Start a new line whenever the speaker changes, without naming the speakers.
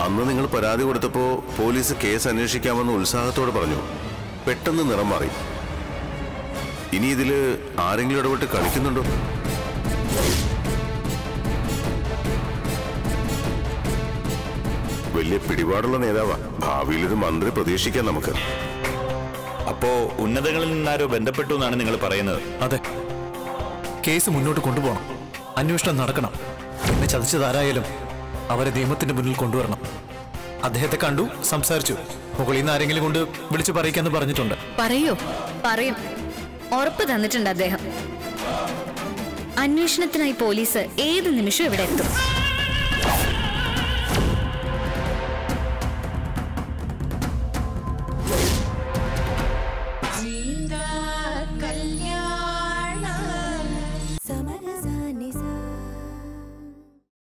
അന്ന് നിങ്ങൾ പരാതി കൊടുത്തപ്പോ പോലീസ് കേസ് അന്വേഷിക്കാമെന്ന് ഉത്സാഹത്തോടെ പറഞ്ഞു പെട്ടെന്ന് നിറം മാറി ഇനി ഇതില് ആരെങ്കിലും ഇടപെട്ട് കളിക്കുന്നുണ്ടോ വലിയ പിടിപാടുള്ള നേതാവാ ഭാവിയിൽ ഒരു മന്ത്രി പ്രതീക്ഷിക്കാം നമുക്ക്
അപ്പോ ഉന്നതങ്ങളിൽ നിന്നാരോ ബന്ധപ്പെട്ടു എന്നാണ് നിങ്ങൾ പറയുന്നത്
അതെ കേസ് മുന്നോട്ട് കൊണ്ടുപോകണം അന്വേഷണം നടക്കണം എന്നെ ചതിച്ചതാരായാലും അവരെ നിയമത്തിന്റെ മുന്നിൽ കൊണ്ടുവരണം അദ്ദേഹത്തെ കണ്ടു സംസാരിച്ചു മുകളിൽ നിന്ന് ആരെങ്കിലും കൊണ്ട് വിളിച്ചു പറയിക്കാന്ന് പറഞ്ഞിട്ടുണ്ട്
പറയോ പറയും ഉറപ്പ് തന്നിട്ടുണ്ട് അദ്ദേഹം അന്വേഷണത്തിനായി പോലീസ് ഏത് നിമിഷവും ഇവിടെ എത്തും